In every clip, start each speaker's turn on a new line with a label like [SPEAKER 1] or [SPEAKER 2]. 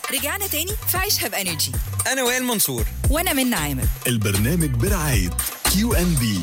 [SPEAKER 1] رجعنا تاني في عيشها بانرجي
[SPEAKER 2] انا وائل منصور
[SPEAKER 1] وانا من عامر
[SPEAKER 3] البرنامج برعاية كيو ان بي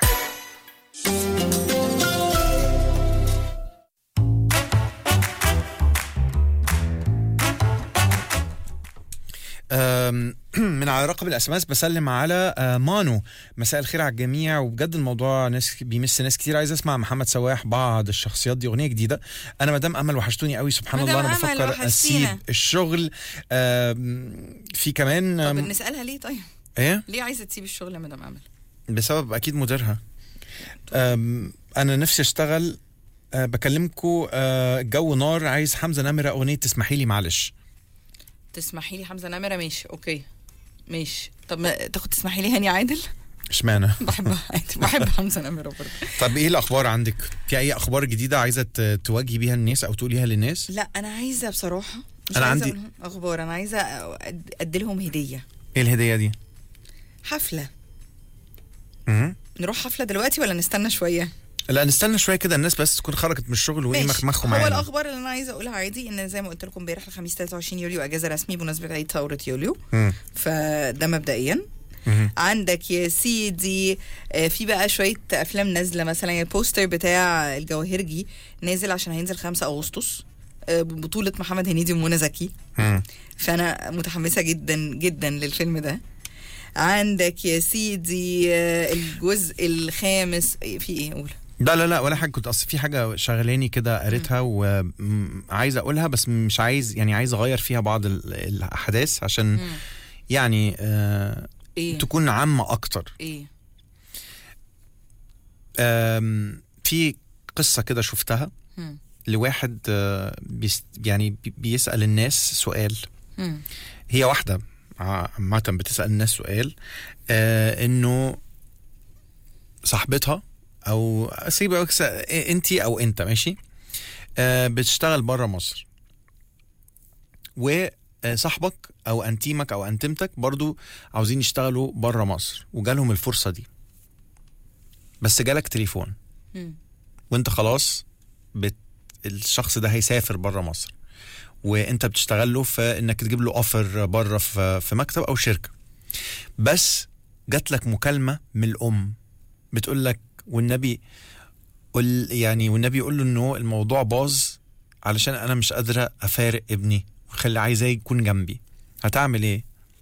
[SPEAKER 2] أم، من على رقم الاس ام اس بسلم على آه، مانو مساء الخير على الجميع وبجد الموضوع ناس بيمس ناس كتير عايز اسمع محمد سواح بعض الشخصيات دي اغنيه جديده انا مدام امل وحشتوني قوي سبحان
[SPEAKER 1] مدام
[SPEAKER 2] الله انا
[SPEAKER 1] أمل
[SPEAKER 2] بفكر
[SPEAKER 1] وحشتينا.
[SPEAKER 2] اسيب الشغل أم، في كمان
[SPEAKER 1] طب
[SPEAKER 2] أم،
[SPEAKER 1] نسالها ليه طيب
[SPEAKER 2] ايه
[SPEAKER 1] ليه عايزه تسيب الشغل يا مدام امل
[SPEAKER 2] بسبب اكيد مديرها أم، انا نفسي اشتغل أه بكلمكم أه الجو نار عايز حمزه نمره اغنيه تسمحي لي معلش
[SPEAKER 1] تسمحي لي حمزه نمره ماشي اوكي ماشي طب ما تاخد تسمحي لي هاني عادل
[SPEAKER 2] اشمعنى
[SPEAKER 1] بحبها عادي بحب حمزه نمره برضه
[SPEAKER 2] طب ايه الاخبار عندك في اي اخبار جديده عايزه ت- تواجهي بيها الناس او تقوليها للناس
[SPEAKER 1] لا انا عايزه بصراحه مش
[SPEAKER 2] أنا
[SPEAKER 1] عايزة
[SPEAKER 2] عندي-
[SPEAKER 1] أقول لهم اخبار انا عايزه أد- ادي لهم هديه
[SPEAKER 2] ايه الهديه دي
[SPEAKER 1] حفله
[SPEAKER 2] مم.
[SPEAKER 1] نروح حفله دلوقتي ولا نستنى شويه
[SPEAKER 2] لا نستنى شويه كده الناس بس تكون خرجت من الشغل وايه
[SPEAKER 1] ماشي.
[SPEAKER 2] مخمخوا
[SPEAKER 1] هو
[SPEAKER 2] معانا
[SPEAKER 1] الاخبار اللي انا عايزه اقولها عادي ان زي ما قلت لكم امبارح الخميس 23 يوليو اجازه رسمي بمناسبه عيد ثوره يوليو
[SPEAKER 2] مم.
[SPEAKER 1] فده مبدئيا
[SPEAKER 2] مم.
[SPEAKER 1] عندك يا سيدي آه، في بقى شويه افلام نازله مثلا البوستر بتاع الجواهرجي نازل عشان هينزل 5 اغسطس آه، ببطوله محمد هنيدي ومنى زكي
[SPEAKER 2] مم.
[SPEAKER 1] فانا متحمسه جدا جدا للفيلم ده عندك يا سيدي آه، الجزء الخامس إيه، في ايه قول
[SPEAKER 2] لا لا لا ولا حاجه كنت اصل في حاجه شغلاني كده قريتها وعايز اقولها بس مش عايز يعني عايز اغير فيها بعض ال- الاحداث عشان
[SPEAKER 1] مم.
[SPEAKER 2] يعني آه
[SPEAKER 1] ايه
[SPEAKER 2] تكون عامه اكتر
[SPEAKER 1] ايه
[SPEAKER 2] آم، في قصه كده شفتها
[SPEAKER 1] مم.
[SPEAKER 2] لواحد آه، بيس يعني بي- بيسال الناس سؤال
[SPEAKER 1] مم.
[SPEAKER 2] هي واحدة عامة بتسأل الناس سؤال آه انه صاحبتها او سيبك انت او انت ماشي آه بتشتغل بره مصر وصاحبك او انتيمك او انتمتك برضو عاوزين يشتغلوا بره مصر وجالهم الفرصة دي بس جالك تليفون
[SPEAKER 1] مم.
[SPEAKER 2] وانت خلاص بت... الشخص ده هيسافر بره مصر وانت بتشتغل له في انك تجيب له اوفر بره في في مكتب او شركه بس جات لك مكالمه من الام بتقول لك والنبي قل يعني والنبي يقول له انه الموضوع باظ علشان انا مش قادره افارق ابني وخلي عايزاه يكون جنبي هتعمل ايه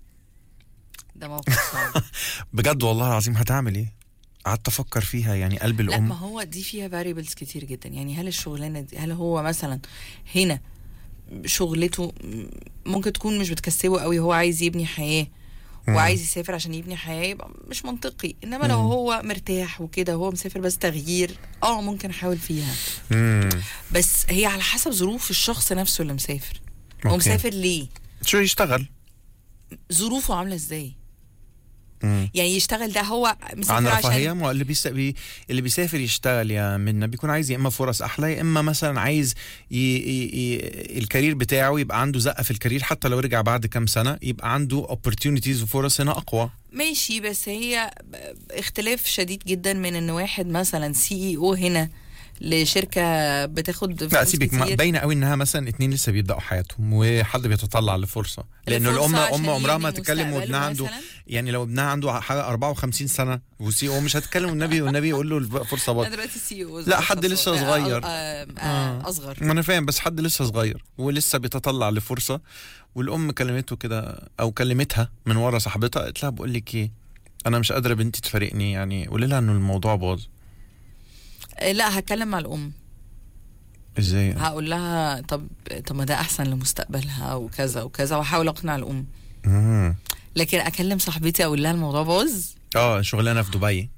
[SPEAKER 1] ده موقف صعب
[SPEAKER 2] بجد والله العظيم هتعمل ايه قعدت افكر فيها يعني قلب
[SPEAKER 1] لا
[SPEAKER 2] الام
[SPEAKER 1] ما هو دي فيها فاريبلز كتير جدا يعني هل الشغلانه دي هل هو مثلا هنا شغلته ممكن تكون مش بتكسبه قوي هو عايز يبني حياه وعايز يسافر عشان يبني حياه يبقى مش منطقي انما لو هو مرتاح وكده هو مسافر بس تغيير اه ممكن احاول فيها
[SPEAKER 2] مم.
[SPEAKER 1] بس هي على حسب ظروف الشخص نفسه اللي مسافر هو
[SPEAKER 2] أوكي.
[SPEAKER 1] مسافر ليه
[SPEAKER 2] شو يشتغل
[SPEAKER 1] ظروفه عامله ازاي
[SPEAKER 2] مم.
[SPEAKER 1] يعني يشتغل ده هو مسافر
[SPEAKER 2] عن
[SPEAKER 1] عشان
[SPEAKER 2] رفاهيه ما هو اللي بيس... بي... اللي بيسافر يشتغل يا منا بيكون عايز يا اما فرص احلى يا اما مثلا عايز ي... ي... ي... الكارير بتاعه يبقى عنده زقه في الكارير حتى لو رجع بعد كام سنه يبقى عنده opportunities وفرص هنا اقوى
[SPEAKER 1] ماشي بس هي اختلاف شديد جدا من ان واحد مثلا سي اي او هنا لشركه بتاخد
[SPEAKER 2] لا
[SPEAKER 1] فلوس
[SPEAKER 2] سيبك ما-
[SPEAKER 1] كتير.
[SPEAKER 2] باينه قوي انها مثلا اتنين لسه بيبداوا حياتهم وحد بيتطلع لفرصه لانه
[SPEAKER 1] لفرصة
[SPEAKER 2] الام
[SPEAKER 1] عشان
[SPEAKER 2] ام عمرها ما
[SPEAKER 1] يبني
[SPEAKER 2] تتكلم
[SPEAKER 1] مستقبله
[SPEAKER 2] وابنها عنده
[SPEAKER 1] مثلاً.
[SPEAKER 2] يعني لو ابنها عنده حاجه 54 سنه وسي او مش هتتكلم والنبي والنبي يقول له الفرصه
[SPEAKER 1] انا
[SPEAKER 2] بطل
[SPEAKER 1] دلوقتي سي او
[SPEAKER 2] لا، حد لسه صغير.
[SPEAKER 1] اصغر
[SPEAKER 2] ما انا فاهم بس حد لسه صغير ولسه بيتطلع لفرصه والام كلمته كده او كلمتها من ورا صاحبتها قالت لها بقول لك ايه انا مش قادره بنتي تفارقني يعني قولي لها انه الموضوع باظ
[SPEAKER 1] آه، لا هتكلم مع الام
[SPEAKER 2] ازاي
[SPEAKER 1] هقول لها طب طب ما ده احسن لمستقبلها وكذا وكذا واحاول اقنع الام
[SPEAKER 2] مم.
[SPEAKER 1] لكن اكلم صاحبتي اقول لها الموضوع باظ
[SPEAKER 2] اه شغلانه في دبي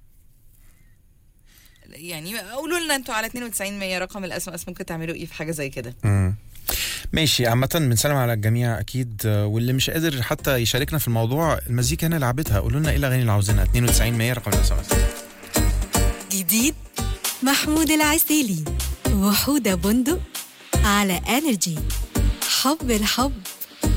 [SPEAKER 1] يعني قولوا لنا انتوا على 92 100 رقم الاس ام اس ممكن تعملوا ايه في حاجه زي كده
[SPEAKER 2] مم. ماشي عامة بنسلم على الجميع أكيد آه، واللي مش قادر حتى يشاركنا في الموضوع المزيكا هنا لعبتها قولوا لنا إيه الأغاني اللي عاوزينها 92 100 رقم الاس ام اس
[SPEAKER 4] جديد محمود العسيلي وحودة بندق على انرجي حب الحب